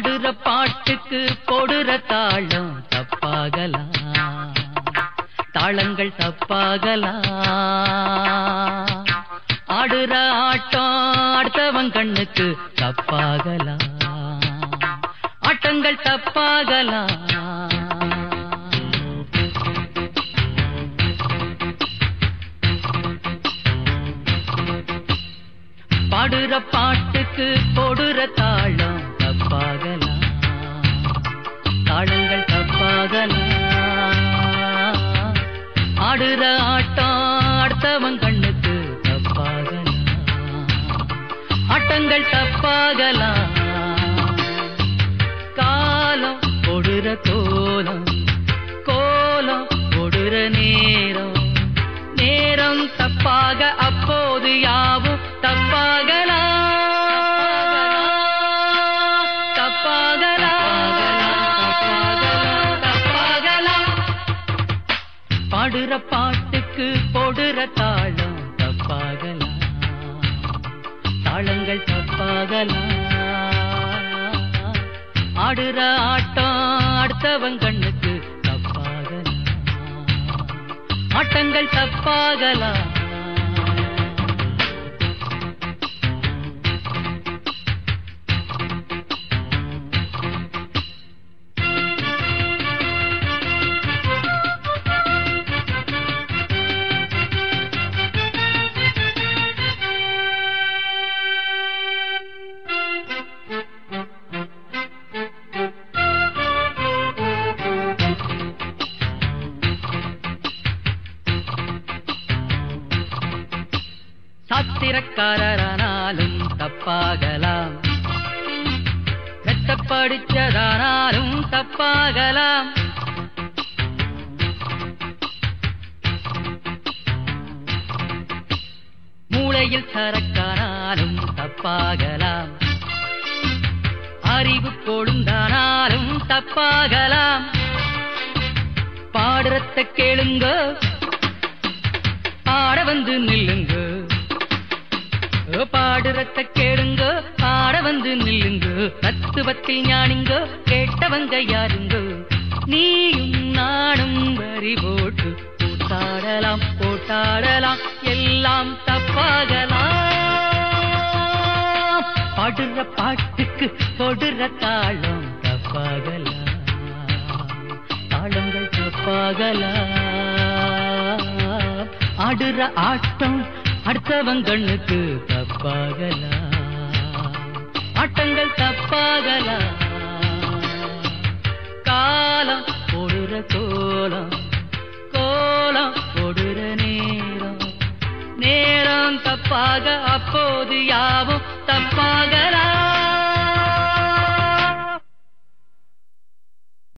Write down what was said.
பாடுற பாட்டுக்கு போடுற தாளம் தப்பாகலாம் தாளங்கள் தப்பாகலாம் ஆடுற ஆட்டம் அடுத்தவன் கண்ணுக்கு தப்பாகலாம் ஆட்டங்கள் தப்பாகலாம் பாடுற பாட்டுக்கு போடுற தாளம் தப்பாகலாம் தாளங்கள் தப்பாகலாம் ஆடுற ஆட்டம் அடுத்தவன் கண்ணுக்கு தப்பாகலாம் ஆட்டங்கள் தப்பாகலாம் காலம் கொடுற கோலம் கோலம் கொடுற நேரம் நேரம் தப்பாக அப்போது யாவும் தப்பாகலாம் தப்பாகலாம் தப்பாகலாம் பாடுற பாட்டுக்கு போடுற தாளம் தப்பாகலாம் தாளங்கள் தப்பாகலாம் ஆடுற ஆட்டம் அடுத்தவன் கண்ணுக்கு தப்பாகலாம் ஆட்டங்கள் தப்பாகலாம் சாத்திரக்காரரானாலும் தப்பாகலாம் மெத்த படிச்சதானாலும் தப்பாகலாம் மூளையில் சரக்கானாலும் தப்பாகலாம் அறிவு கொழுந்தானாலும் தப்பாகலாம் பாடுறத கேளுங்க பாட வந்து நில்லுங்க பாடுறத கேளுங்க பாட வந்து நில்லுங்க தத்துவத்தில் ஞானிங்க கேட்டவங்க யாருங்க நீயும் நானும் வரி போட்டு கூத்தாடலாம் போட்டாடலாம் எல்லாம் தப்பாகலாம் பாடுற பாட்டுக்கு தொடுற தாளம் தப்பாகலாம் தாளங்கள் தப்பாகலாம் ஆடுற ஆட்டம் அடுத்தவன் கண்ணுக்கு தப்பாகலாம் ஆட்டங்கள் தப்பாகலாம் காலம் போடுற கோலம் கோலம் போடுற நேரம் நேரம் தப்பாக அப்போது யாவும் தப்பாகலாம்